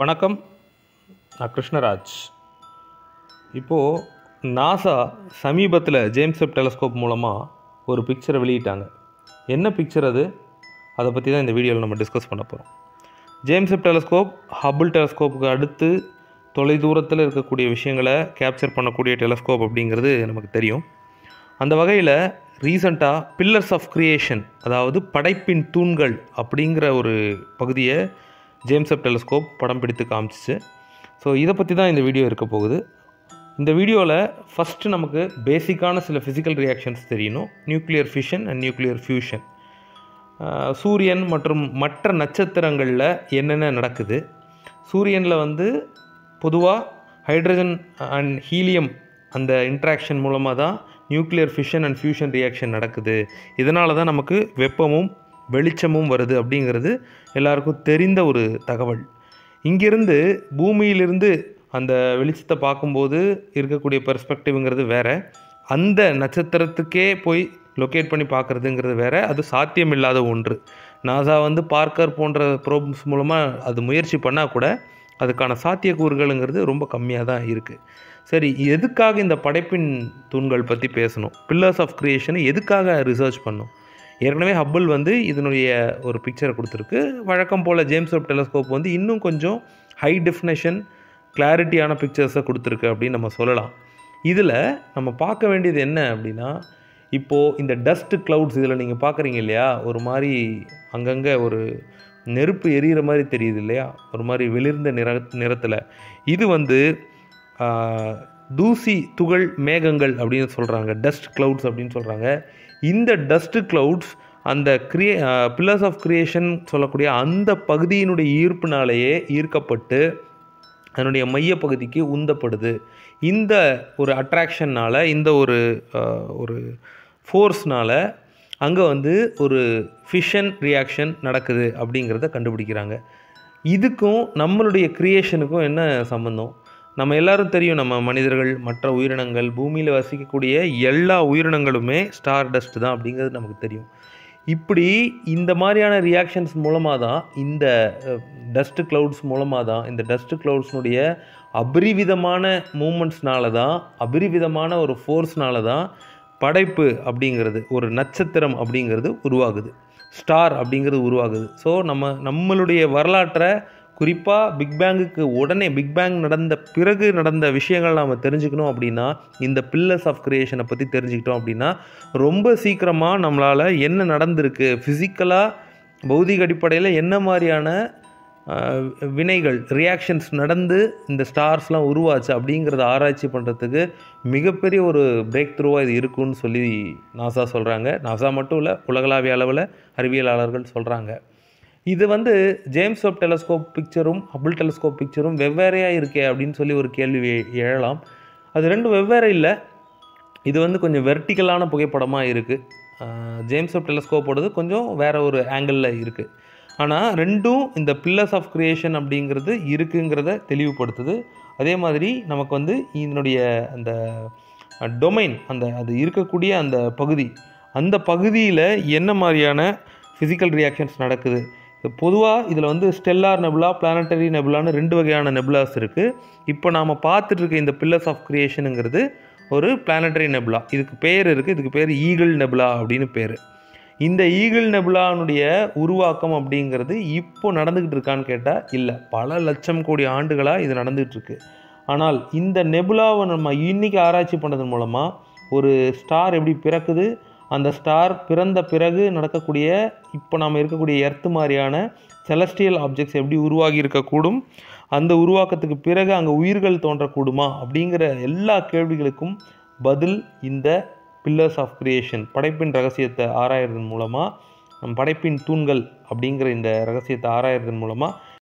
வணக்கம் நான் கிருஷ்ணராஜ் இப்போது நாசா சமீபத்தில் ஜேம்ஸ் வெப் டெலஸ்கோப் மூலமாக ஒரு பிக்சரை வெளியிட்டாங்க என்ன பிக்சர் அது அதை பற்றி தான் இந்த வீடியோவில் நம்ம டிஸ்கஸ் பண்ண போகிறோம் ஜேம்ஸ் வெப் டெலஸ்கோப் ஹபிள் டெலஸ்கோப்புக்கு அடுத்து தொலைதூரத்தில் இருக்கக்கூடிய விஷயங்களை கேப்சர் பண்ணக்கூடிய டெலஸ்கோப் அப்படிங்கிறது நமக்கு தெரியும் அந்த வகையில் ரீசண்டாக பில்லர்ஸ் ஆஃப் கிரியேஷன் அதாவது படைப்பின் தூண்கள் அப்படிங்கிற ஒரு பகுதியை ஜேம்ஸ் வெப் டெலஸ்கோப் படம் பிடித்து காமிச்சிச்சு ஸோ இதை பற்றி தான் இந்த வீடியோ இருக்க போகுது இந்த வீடியோவில் ஃபஸ்ட்டு நமக்கு பேசிக்கான சில ஃபிசிக்கல் ரியாக்ஷன்ஸ் தெரியணும் nuclear fission and nuclear fusion சூரியன் மற்றும் மற்ற நட்சத்திரங்களில் என்னென்ன நடக்குது சூரியனில் வந்து பொதுவாக ஹைட்ரஜன் அண்ட் ஹீலியம் அந்த இன்ட்ராக்ஷன் மூலமாக தான் nuclear fission and fusion reaction நடக்குது இதனால தான் நமக்கு வெப்பமும் வெளிச்சமும் வருது அப்படிங்கிறது எல்லாருக்கும் தெரிந்த ஒரு தகவல் இங்கிருந்து பூமியிலிருந்து அந்த வெளிச்சத்தை பார்க்கும்போது இருக்கக்கூடிய பெர்ஸ்பெக்டிவ்ங்கிறது வேறு அந்த நட்சத்திரத்துக்கே போய் லொக்கேட் பண்ணி பார்க்குறதுங்கிறது வேறு அது சாத்தியமில்லாத ஒன்று நாசா வந்து பார்க்கர் போன்ற ப்ரோப்ஸ் மூலமாக அது முயற்சி பண்ணால் கூட அதுக்கான சாத்தியக்கூறுகள்ங்கிறது ரொம்ப கம்மியாக தான் இருக்குது சரி எதுக்காக இந்த படைப்பின் தூண்கள் பற்றி பேசணும் பில்லர்ஸ் ஆஃப் க்ரியேஷனை எதுக்காக ரிசர்ச் பண்ணும் ஏற்கனவே ஹப்பிள் வந்து இதனுடைய ஒரு பிக்சரை கொடுத்துருக்கு வழக்கம் போல் ஜேம்ஸ் வெப் டெலஸ்கோப் வந்து இன்னும் கொஞ்சம் ஹை டெஃபினேஷன் கிளாரிட்டியான பிக்சர்ஸை கொடுத்துருக்கு அப்படின்னு நம்ம சொல்லலாம் இதில் நம்ம பார்க்க வேண்டியது என்ன அப்படின்னா இப்போது இந்த டஸ்ட் க்ளவுட்ஸ் இதில் நீங்கள் பார்க்குறீங்க இல்லையா ஒரு மாதிரி அங்கங்கே ஒரு நெருப்பு எரியிற மாதிரி தெரியுது இல்லையா ஒரு மாதிரி வெளிர்ந்த நிற நிறத்தில் இது வந்து தூசி துகள் மேகங்கள் அப்படின்னு சொல்கிறாங்க டஸ்ட் க்ளவுட்ஸ் அப்படின்னு சொல்கிறாங்க இந்த டஸ்ட் க்ளவுட்ஸ் அந்த கிரியே பில்லர்ஸ் ஆஃப் கிரியேஷன் சொல்லக்கூடிய அந்த பகுதியினுடைய ஈர்ப்புனாலேயே ஈர்க்கப்பட்டு அதனுடைய மையப்பகுதிக்கு உந்தப்படுது இந்த ஒரு அட்ராக்ஷன்னால் இந்த ஒரு ஒரு ஃபோர்ஸ்னால் அங்கே வந்து ஒரு ஃபிஷன் ரியாக்ஷன் நடக்குது அப்படிங்கிறத கண்டுபிடிக்கிறாங்க இதுக்கும் நம்மளுடைய க்ரியேஷனுக்கும் என்ன சம்மந்தம் நம்ம எல்லாரும் தெரியும் நம்ம மனிதர்கள் மற்ற உயிரினங்கள் பூமியில் வசிக்கக்கூடிய எல்லா உயிரினங்களுமே ஸ்டார் டஸ்ட் தான் அப்படிங்கிறது நமக்கு தெரியும் இப்படி இந்த மாதிரியான ரியாக்ஷன்ஸ் மூலமாக தான் இந்த டஸ்ட் க்ளவுட்ஸ் மூலமாக தான் இந்த டஸ்ட் க்ளவுட்ஸ்னுடைய அபரிவிதமான மூமெண்ட்ஸ்னால தான் அபரிவிதமான ஒரு ஃபோர்ஸ்னால தான் படைப்பு அப்படிங்கிறது ஒரு நட்சத்திரம் அப்படிங்கிறது உருவாகுது ஸ்டார் அப்படிங்கிறது உருவாகுது ஸோ நம்ம நம்மளுடைய வரலாற்றை குறிப்பாக பிக் பேங்குக்கு உடனே பிக் பேங் நடந்த பிறகு நடந்த விஷயங்கள் நாம் தெரிஞ்சுக்கணும் அப்படின்னா இந்த பில்லர்ஸ் ஆஃப் கிரியேஷனை பற்றி தெரிஞ்சுக்கிட்டோம் அப்படின்னா ரொம்ப சீக்கிரமாக நம்மளால் என்ன நடந்திருக்கு ஃபிசிக்கலாக பௌதிக அடிப்படையில் என்ன மாதிரியான வினைகள் ரியாக்ஷன்ஸ் நடந்து இந்த ஸ்டார்ஸ்லாம் உருவாச்சு அப்படிங்கிறத ஆராய்ச்சி பண்ணுறதுக்கு மிகப்பெரிய ஒரு பிரேக் த்ரூவாக இது இருக்குன்னு சொல்லி நாசா சொல்கிறாங்க நாசா மட்டும் இல்லை உலகளாவிய அளவில் அறிவியலாளர்கள் சொல்கிறாங்க இது வந்து ஜேம்ஸ் வெப் டெலஸ்கோப் பிக்சரும் ஹபிள் டெலஸ்கோப் பிக்சரும் வெவ்வேறையாக இருக்கே அப்படின்னு சொல்லி ஒரு கேள்வி எழலாம் அது ரெண்டும் வெவ்வேறு இல்லை இது வந்து கொஞ்சம் வெர்டிக்கலான புகைப்படமாக இருக்குது ஜேம்ஸ் வெப் டெலஸ்கோப்போடது கொஞ்சம் வேறு ஒரு ஆங்கிளில் இருக்குது ஆனால் ரெண்டும் இந்த பில்லர்ஸ் ஆஃப் க்ரியேஷன் அப்படிங்கிறது இருக்குங்கிறத தெளிவுபடுத்துது அதே மாதிரி நமக்கு வந்து இதனுடைய அந்த டொமைன் அந்த அது இருக்கக்கூடிய அந்த பகுதி அந்த பகுதியில் என்ன மாதிரியான ஃபிசிக்கல் ரியாக்ஷன்ஸ் நடக்குது பொதுவாக இதில் வந்து ஸ்டெல்லார் நெபுலா பிளானட்டரி நெபுலான்னு ரெண்டு வகையான நெபுலாஸ் இருக்குது இப்போ நாம் பார்த்துட்டு இருக்க இந்த பில்லர்ஸ் ஆஃப் க்ரியேஷனுங்கிறது ஒரு பிளானட்டரி நெபுலா இதுக்கு பேர் இருக்குது இதுக்கு பேர் ஈகிள் நெபுலா அப்படின்னு பேர் இந்த ஈகிள் நெபுலானுடைய உருவாக்கம் அப்படிங்கிறது இப்போ நடந்துக்கிட்டு இருக்கான்னு கேட்டால் இல்லை பல லட்சம் கோடி ஆண்டுகளாக இது நடந்துகிட்டு இருக்கு ஆனால் இந்த நெபுலாவை நம்ம இன்றைக்கி ஆராய்ச்சி பண்ணதன் மூலமாக ஒரு ஸ்டார் எப்படி பிறக்குது அந்த ஸ்டார் பிறந்த பிறகு நடக்கக்கூடிய இப்போ நாம் இருக்கக்கூடிய எர்த்து மாதிரியான செலஸ்டியல் ஆப்ஜெக்ட்ஸ் எப்படி உருவாகி இருக்கக்கூடும் அந்த உருவாக்கத்துக்கு பிறகு அங்கே உயிர்கள் தோன்றக்கூடுமா அப்படிங்கிற எல்லா கேள்விகளுக்கும் பதில் இந்த பில்லர்ஸ் ஆஃப் கிரியேஷன் படைப்பின் ரகசியத்தை ஆராயறதன் மூலமாக நம் படைப்பின் தூண்கள் அப்படிங்கிற இந்த ரகசியத்தை ஆராயறதன் மூலமாக